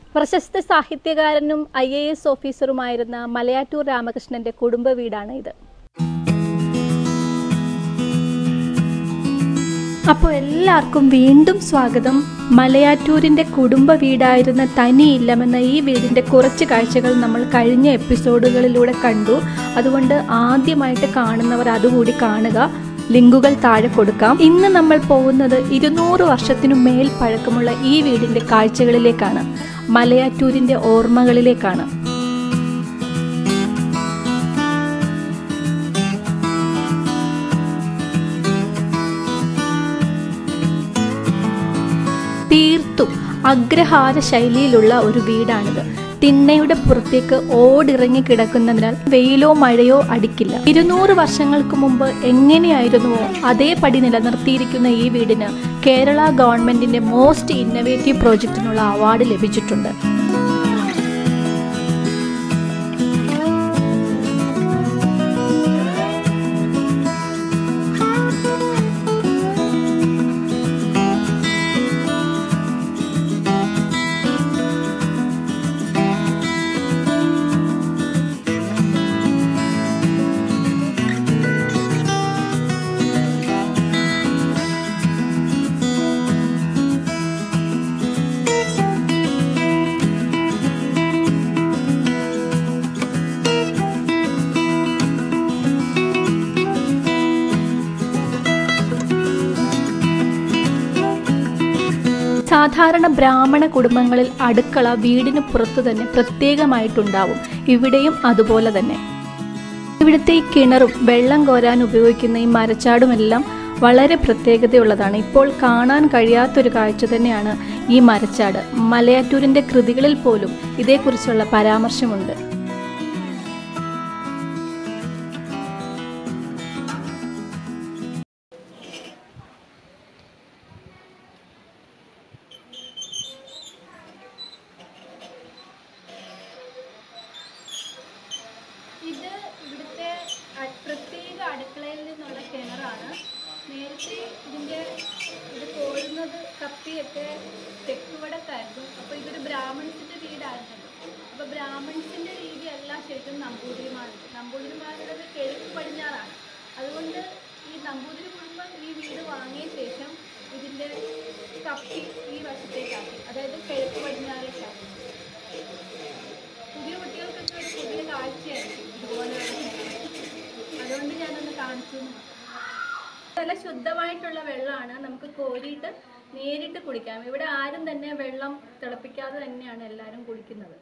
പ്രശസ്ത സാഹിത്യകാരനും I A S ഓഫീസറുമായിരുന്ന മലയാറ്റൂർ രാമകൃഷ്ണന്റെ കുടുംബ വീടാണ് ഇത് അപ്പോൾ എല്ലാവർക്കും വീണ്ടും സ്വാഗതം മലയാറ്റൂരിൻ്റെ കുടുംബ വീടായിരുന്ന തനി ഇല്ലമെന്ന ഈ വീടിൻ്റെ കുറച്ച് കാഴ്ചകൾ നമ്മൾ കഴിഞ്ഞ എപ്പിസോഡുകളിലൂടെ കണ്ടു അതുകൊണ്ട് ആദ്യമായിട്ട് കാണുന്നവർ അതുകൂടി കാണുക ലിങ്കുകൾ താഴെ കൊടുക്കാം ഇന്ന് നമ്മൾ പോകുന്നത് ഇരുന്നൂറ് വർഷത്തിനു മേൽ പഴക്കമുള്ള ഈ വീടിൻ്റെ കാഴ്ചകളിലേക്കാണ് മലയാറ്റൂരിൻ്റെ ഓർമ്മകളിലേക്കാണ് തീർത്തും അഗ്രഹാര ശൈലിയിലുള്ള ഒരു വീടാണിത് തിണ്ണയുടെ പുറത്തേക്ക് ഓടിറങ്ങി കിടക്കുന്നതിനാൽ വെയിലോ മഴയോ അടിക്കില്ല ഇരുന്നൂറ് വർഷങ്ങൾക്ക് മുമ്പ് എങ്ങനെയായിരുന്നുവോ അതേപടി നിലനിർത്തിയിരിക്കുന്ന ഈ വീടിന് കേരള ഗവൺമെന്റിന്റെ മോസ്റ്റ് ഇന്നവേറ്റീവ് പ്രോജക്റ്റിനുള്ള അവാർഡ് ലഭിച്ചിട്ടുണ്ട് സാധാരണ ബ്രാഹ്മണ കുടുംബങ്ങളിൽ അടുക്കള വീടിന് പുറത്തു തന്നെ പ്രത്യേകമായിട്ടുണ്ടാവും ഇവിടെയും അതുപോലെ തന്നെ ഇവിടുത്തെ ഈ കിണറും വെള്ളം കോരാൻ ഉപയോഗിക്കുന്ന ഈ മരച്ചാടുമെല്ലാം വളരെ പ്രത്യേകതയുള്ളതാണ് ഇപ്പോൾ കാണാൻ കഴിയാത്തൊരു കാഴ്ച തന്നെയാണ് ഈ മരച്ചാട് മലയാറ്റൂരിൻ്റെ കൃതികളിൽ പോലും ഇതേക്കുറിച്ചുള്ള പരാമർശമുണ്ട് ഇത് ഇവിടുത്തെ അ- പ്രത്യേക അടുക്കളയിൽ നിന്നുള്ള കിണറാണ് നേരത്തെ ഇതിൻ്റെ ഇത് കോരുന്നത് കപ്പിയൊക്കെ തെക്കുവടക്കായിരുന്നു അപ്പോൾ ഇതൊരു ബ്രാഹ്മണത്തിൻ്റെ വീടായിരുന്നല്ലോ അപ്പോൾ ബ്രാഹ്മണത്തിൻ്റെ രീതിയല്ല ശരിക്കും നമ്പൂതിരിമാർ നമ്പൂതിരിമാരുടേത് കിഴക്ക് പടിഞ്ഞാറാണ് അതുകൊണ്ട് ഈ നമ്പൂതിരി കുടുംബം ഈ വീട് വാങ്ങിയ ശേഷം ഇതിൻ്റെ കപ്പി ഈ വശത്തേക്കാക്കി അതായത് കിഴക്ക് പടിഞ്ഞാറേക്കാക്കി പുതിയ കുട്ടികൾക്കൊക്കെ ഒരു പുതിയ കാഴ്ചയായിരിക്കും ഇതുപോലെ അതുകൊണ്ട് ഞാനൊന്ന് കാണിച്ചു എന്ന് മാത്രം. നല്ല ശുദ്ധമായിട്ടുള്ള വെള്ളമാണ് നമുക്ക് കോരിയിട്ട് നേരിട്ട് കുടിക്കാം ഇവിടെ ആരും തന്നെ വെള്ളം തിളപ്പിക്കാതെ തന്നെയാണ് എല്ലാവരും കുടിക്കുന്നത്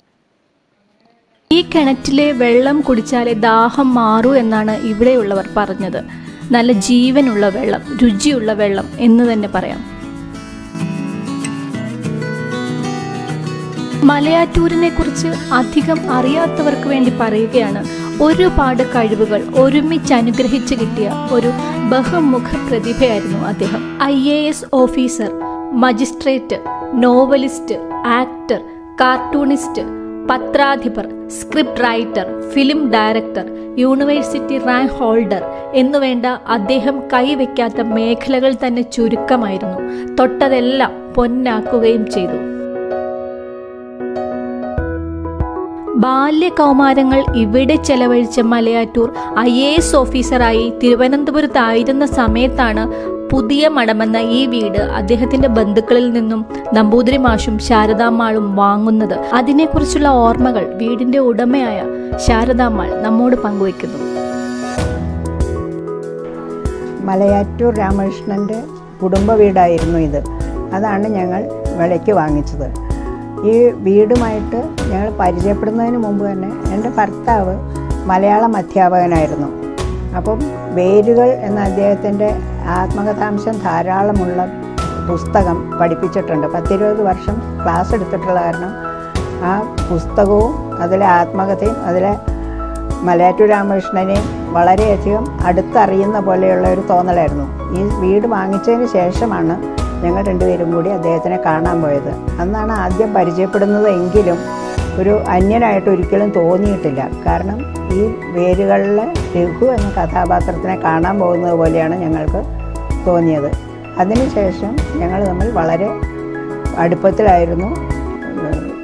ഈ കിണറ്റിലെ വെള്ളം കുടിച്ചാലേ ദാഹം മാറൂ എന്നാണ് ഇവിടെയുള്ളവർ പറഞ്ഞത് നല്ല ജീവനുള്ള വെള്ളം രുചിയുള്ള വെള്ളം എന്ന് തന്നെ പറയാം മലയാറ്റൂരിനെ കുറിച്ച് അധികം അറിയാത്തവർക്ക് വേണ്ടി പറയുകയാണ് ഒരുപാട് കഴിവുകൾ ഒരുമിച്ച് അനുഗ്രഹിച്ച് കിട്ടിയ ഒരു ബഹുമുഖ പ്രതിഭയായിരുന്നു അദ്ദേഹം I A S officer magistrate novelist actor cartoonist പത്രാധിപർ script writer film director university rank holder എന്നുവേണ്ട അദ്ദേഹം കൈവയ്ക്കാത്ത മേഖലകൾ തന്നെ ചുരുക്കമായിരുന്നു തൊട്ടതെല്ലാം പൊന്നാക്കുകയും ചെയ്തു ബാല്യകൗമാരങ്ങൾ ഇവിടെ ചെലവഴിച്ച മലയാറ്റൂർ ഐ എ എസ് ഓഫീസറായി തിരുവനന്തപുരത്തായിരുന്ന സമയത്താണ് പുതിയ മഠമെന്ന ഈ വീട് അദ്ദേഹത്തിന്റെ ബന്ധുക്കളിൽ നിന്നും നമ്പൂതിരി മാഷും ശാരദാമ്മാളും വാങ്ങുന്നത് അതിനെക്കുറിച്ചുള്ള ഓർമ്മകൾ വീടിന്റെ ഉടമയായ ശാരദാമ്മാൾ നമ്മോട് പങ്കുവയ്ക്കുന്നു മലയാറ്റൂർ രാമകൃഷ്ണൻ്റെ കുടുംബ വീടായിരുന്നു ഇത് അതാണ് ഞങ്ങൾ വിലയ്ക്ക് വാങ്ങിച്ചത് ഈ വീടുമായിട്ട് ഞങ്ങൾ പരിചയപ്പെടുന്നതിന് മുമ്പ് തന്നെ എൻ്റെ ഭർത്താവ് മലയാളം അധ്യാപകനായിരുന്നു അപ്പം വേരുകൾ എന്ന അദ്ദേഹത്തിൻ്റെ ആത്മകഥാംശം ധാരാളമുള്ള പുസ്തകം പഠിപ്പിച്ചിട്ടുണ്ട് പത്തിരുപത് വർഷം ക്ലാസ് എടുത്തിട്ടുള്ള കാരണം ആ പുസ്തകവും അതിലെ ആത്മകഥയും അതിലെ മലയാറ്റൂർ രാമകൃഷ്ണനെയും വളരെയധികം അടുത്തറിയുന്ന പോലെയുള്ള ഒരു തോന്നലായിരുന്നു ഈ വീട് വാങ്ങിച്ചതിന് ശേഷമാണ് ഞങ്ങൾ രണ്ടുപേരും കൂടി അദ്ദേഹത്തിനെ കാണാൻ പോയത് അന്നാണ് ആദ്യം പരിചയപ്പെടുന്നത് എങ്കിലും ഒരു അന്യനായിട്ട് ഒരിക്കലും തോന്നിയിട്ടില്ല കാരണം ഈ വേരുകളിലെ രഘു എന്ന കഥാപാത്രത്തിനെ കാണാൻ പോകുന്നത് പോലെയാണ് ഞങ്ങൾക്ക് തോന്നിയത് അതിനുശേഷം ഞങ്ങൾ തമ്മിൽ വളരെ അടുപ്പത്തിലായിരുന്നു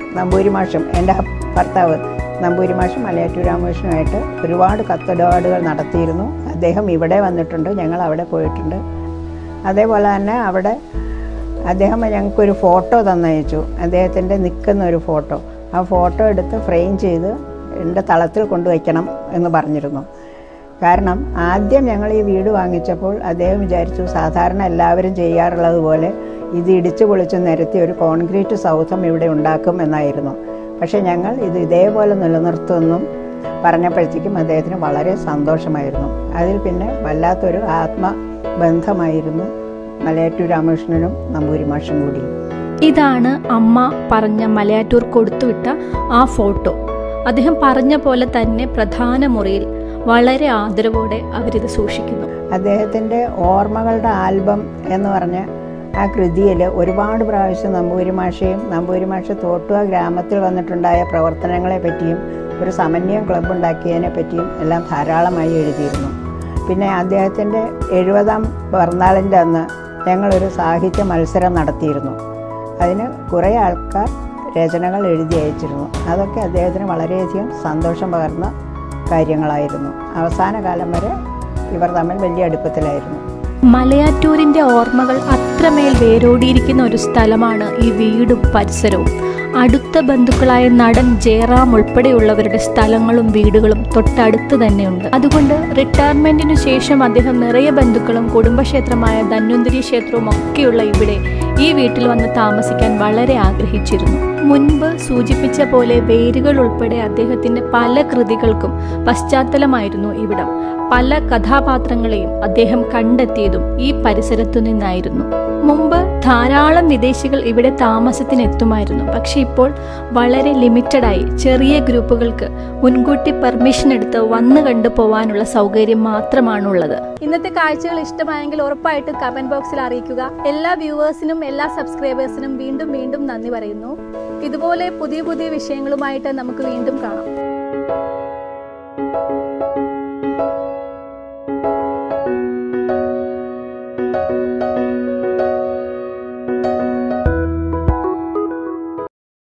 നമ്പൂരി മാഷും എൻ്റെ ഭർത്താവ് നമ്പൂരി മാഷും മലയാറ്റൂർ രാമകൃഷ്ണനുമായിട്ട് ഒരുപാട് കത്തിടപാടുകൾ നടത്തിയിരുന്നു അദ്ദേഹം ഇവിടെ വന്നിട്ടുണ്ട് ഞങ്ങൾ അവിടെ പോയിട്ടുണ്ട് അതേപോലെ തന്നെ അവിടെ അദ്ദേഹം ഞങ്ങൾക്കൊരു ഫോട്ടോ തന്നയച്ചു അദ്ദേഹത്തിൻ്റെ നിൽക്കുന്ന ഒരു ഫോട്ടോ ആ ഫോട്ടോ എടുത്ത് ഫ്രെയിം ചെയ്ത് എൻ്റെ തളത്തിൽ കൊണ്ടുവയ്ക്കണം എന്ന് പറഞ്ഞിരുന്നു കാരണം ആദ്യം ഞങ്ങൾ ഈ വീട് വാങ്ങിച്ചപ്പോൾ അദ്ദേഹം വിചാരിച്ചു സാധാരണ എല്ലാവരും ചെയ്യാറുള്ളത് പോലെ ഇത് ഇടിച്ചു പൊളിച്ച് നിരത്തി ഒരു കോൺക്രീറ്റ് സൗധം ഇവിടെ ഉണ്ടാക്കും എന്നായിരുന്നു പക്ഷേ ഞങ്ങൾ ഇത് ഇതേപോലെ നിലനിർത്തുമെന്നും പറഞ്ഞപ്പോഴത്തേക്കും അദ്ദേഹത്തിന് വളരെ സന്തോഷമായിരുന്നു അതിൽ പിന്നെ വല്ലാത്തൊരു ആത്മബന്ധമായിരുന്നു മലയാറ്റൂർ രാമകൃഷ്ണനും നമ്പൂരി മാഷും കൂടി ഇതാണ് അമ്മ പറഞ്ഞ മലയാറ്റൂർ കൊടുത്തുവിട്ട ആ ഫോട്ടോ അദ്ദേഹം പറഞ്ഞ പോലെ തന്നെ പ്രധാന മുറിയിൽ വളരെ ആദരവോടെ അവരിത് സൂക്ഷിക്കുന്നു അദ്ദേഹത്തിൻ്റെ ഓർമ്മകളുടെ ആൽബം എന്ന് പറഞ്ഞ ആ കൃതിയിൽ ഒരുപാട് പ്രാവശ്യം നമ്പൂരി മാഷയും നമ്പൂരി മാഷ തോട്ടുക ഗ്രാമത്തിൽ വന്നിട്ടുണ്ടായ പ്രവർത്തനങ്ങളെ പറ്റിയും ഒരു സമന്വയം ക്ലബ്ബ് ഉണ്ടാക്കിയതിനെ പറ്റിയും എല്ലാം ധാരാളമായി എഴുതിയിരുന്നു പിന്നെ അദ്ദേഹത്തിൻ്റെ എഴുപതാം പിറന്നാളിൻ്റെ അന്ന് ഞങ്ങളൊരു സാഹിത്യ മത്സരം നടത്തിയിരുന്നു അതിന് കുറേ ആൾക്കാർ രചനകൾ എഴുതി അയച്ചിരുന്നു അതൊക്കെ അദ്ദേഹത്തിന് വളരെയധികം സന്തോഷം പകർന്ന കാര്യങ്ങളായിരുന്നു അവസാന കാലം വരെ ഇവർ തമ്മിൽ വലിയ അടുപ്പത്തിലായിരുന്നു മലയാറ്റൂരിന്റെ ഓർമ്മകൾ അത്രമേൽ വേരോടിയിരിക്കുന്ന ഒരു സ്ഥലമാണ് ഈ വീടും പരിസരവും അടുത്ത ബന്ധുക്കളായ നടൻ ജയറാം ഉൾപ്പെടെയുള്ളവരുടെ സ്ഥലങ്ങളും വീടുകളും തൊട്ടടുത്ത് തന്നെയുണ്ട് അതുകൊണ്ട് റിട്ടയർമെന്റിനു ശേഷം അദ്ദേഹം നിറയെ ബന്ധുക്കളും കുടുംബക്ഷേത്രമായ ധന്വന്തരി ക്ഷേത്രവും ഒക്കെയുള്ള ഇവിടെ ഈ വീട്ടിൽ വന്ന് താമസിക്കാൻ വളരെ ആഗ്രഹിച്ചിരുന്നു മുൻപ് സൂചിപ്പിച്ച പോലെ വേരുകൾ ഉൾപ്പെടെ അദ്ദേഹത്തിന്റെ പല കൃതികൾക്കും പശ്ചാത്തലമായിരുന്നു ഇവിടം പല കഥാപാത്രങ്ങളെയും അദ്ദേഹം കണ്ടെത്തിയതും ഈ പരിസരത്തു നിന്നായിരുന്നു മുമ്പ് ധാരാളം വിദേശികൾ ഇവിടെ താമസത്തിനെത്തുമായിരുന്നു പക്ഷെ ഇപ്പോൾ വളരെ ലിമിറ്റഡായി ചെറിയ ഗ്രൂപ്പുകൾക്ക് മുൻകൂട്ടി പെർമിഷൻ എടുത്ത് വന്നു കണ്ടു പോവാനുള്ള സൗകര്യം മാത്രമാണുള്ളത് ഇന്നത്തെ കാഴ്ചകൾ ഇഷ്ടമായെങ്കിൽ ഉറപ്പായിട്ടും കമന്റ് ബോക്സിൽ അറിയിക്കുക എല്ലാ വ്യൂവേഴ്സിനും എല്ലാ സബ്സ്ക്രൈബേഴ്സിനും വീണ്ടും വീണ്ടും നന്ദി പറയുന്നു ഇതുപോലെ പുതിയ പുതിയ വിഷയങ്ങളുമായിട്ട് നമുക്ക് വീണ്ടും കാണാം